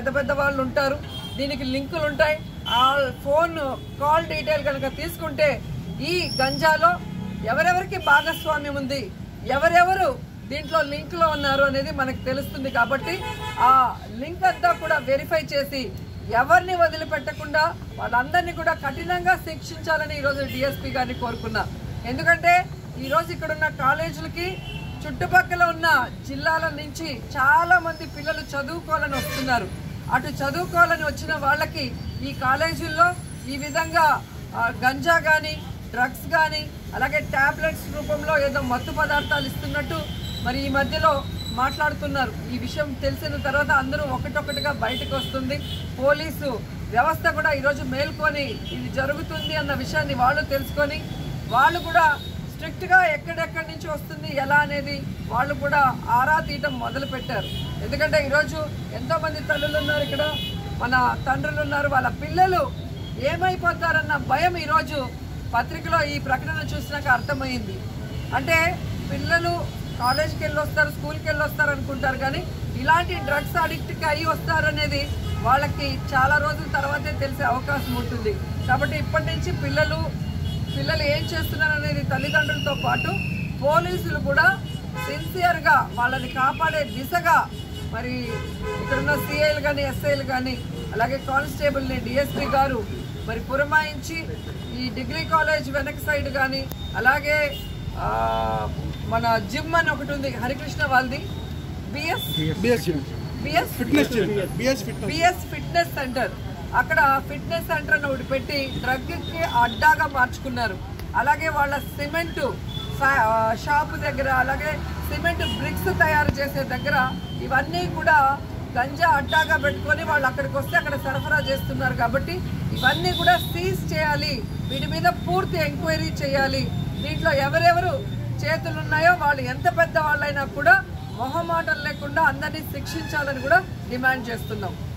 పెద్ద పెద్ద వాళ్ళు ఉంటారు దీనికి లింకులు ఉంటాయి ఆ ఫోన్ కాల్ డీటెయిల్ కనుక తీసుకుంటే ఈ గంజాలో ఎవరెవరికి భాగస్వామ్యం ఉంది ఎవరెవరు దీంట్లో లింక్ లో ఉన్నారు అనేది మనకు తెలుస్తుంది కాబట్టి ఆ లింక్ అంతా కూడా వెరిఫై చేసి ఎవరిని వదిలిపెట్టకుండా వాళ్ళందరినీ కూడా కఠినంగా శిక్షించాలని ఈరోజు డిఎస్పీ గారిని కోరుకున్నా ఎందుకంటే ఈరోజు ఇక్కడ ఉన్న కాలేజీలకి చుట్టుపక్కల ఉన్న జిల్లాల నుంచి చాలా మంది పిల్లలు చదువుకోవాలని వస్తున్నారు అటు చదువుకోవాలని వచ్చిన వాళ్ళకి ఈ కాలేజీల్లో ఈ విధంగా ఆ, గంజా కానీ డ్రగ్స్ కానీ అలాగే టాబ్లెట్స్ రూపంలో ఏదో మత్తు పదార్థాలు ఇస్తున్నట్టు మరి ఈ మధ్యలో మాట్లాడుతున్నారు ఈ విషయం తెలిసిన తర్వాత అందరూ ఒకటొకటిగా బయటకు వస్తుంది పోలీసు వ్యవస్థ కూడా ఈరోజు మేల్కొని ఇది జరుగుతుంది అన్న విషయాన్ని వాళ్ళు తెలుసుకొని వాళ్ళు కూడా స్ట్రిక్ట్గా ఎక్కడెక్కడి నుంచి వస్తుంది ఎలా అనేది వాళ్ళు కూడా ఆరా తీయటం మొదలు పెట్టారు ఎందుకంటే ఈరోజు ఎంతో మంది తల్లులు ఉన్నారు ఇక్కడ మన తండ్రులు ఉన్నారు వాళ్ళ పిల్లలు ఏమైపోతారన్న భయం ఈరోజు పత్రికలో ఈ ప్రకటన చూసినాక అర్థమైంది అంటే పిల్లలు కాలేజ్కి వెళ్ళి వస్తారు స్కూల్కి వెళ్ళి వస్తారు అనుకుంటారు కానీ ఇలాంటి డ్రగ్స్ అడిక్ట్కి అయ్యి వస్తారనేది వాళ్ళకి చాలా రోజుల తర్వాతే తెలిసే అవకాశం ఉంటుంది కాబట్టి ఇప్పటి నుంచి పిల్లలు పిల్లలు ఏం చేస్తున్నారు అనేది తల్లిదండ్రులతో పాటు పోలీసులు కూడా సిన్సియర్గా వాళ్ళని కాపాడే దిశగా మరి ఇక్కడున్న సిఐలు కానీ ఎస్ఐలు కానీ అలాగే కానిస్టేబుల్ని డిఎస్పీ గారు మరి పురమాయించి ఈ డిగ్రీ కాలేజ్ వెనక సైడ్ కానీ అలాగే ఆ, మన జిమ్ అని ఒకటి ఉంది హరికృష్ణ వాళ్ళది BS BS BS fitness BS fitness PS fitness centre అక్కడ ఫిట్నెస్ సెంటర్ అని ఒకటి పెట్టి డ్రగ్ కి అడ్డాగా మార్చుకున్నారు అలాగే వాళ్ళ సిమెంట్ షాప్ దగ్గర అలాగే సిమెంట్ బ్రిక్స్ తయారు చేసే దగ్గర ఇవన్నీ కూడా గంజా అడ్డాగా పెట్టుకొని వాళ్ళు అక్కడికి వస్తే అక్కడ సరఫరా చేస్తున్నారు కాబట్టి ఇవన్నీ కూడా సీజ్ చేయాలి వీటి మీద పూర్తి ఎంక్వైరీ చేయాలి దీంట్లో ఎవరెవరు చేతులు ఉన్నాయో వాళ్ళు ఎంత పెద్ద వాళ్ళైనా కూడా మొహమాటం లేకుండా అందరినీ శిక్షించాలని కూడా డిమాండ్ చేస్తున్నాం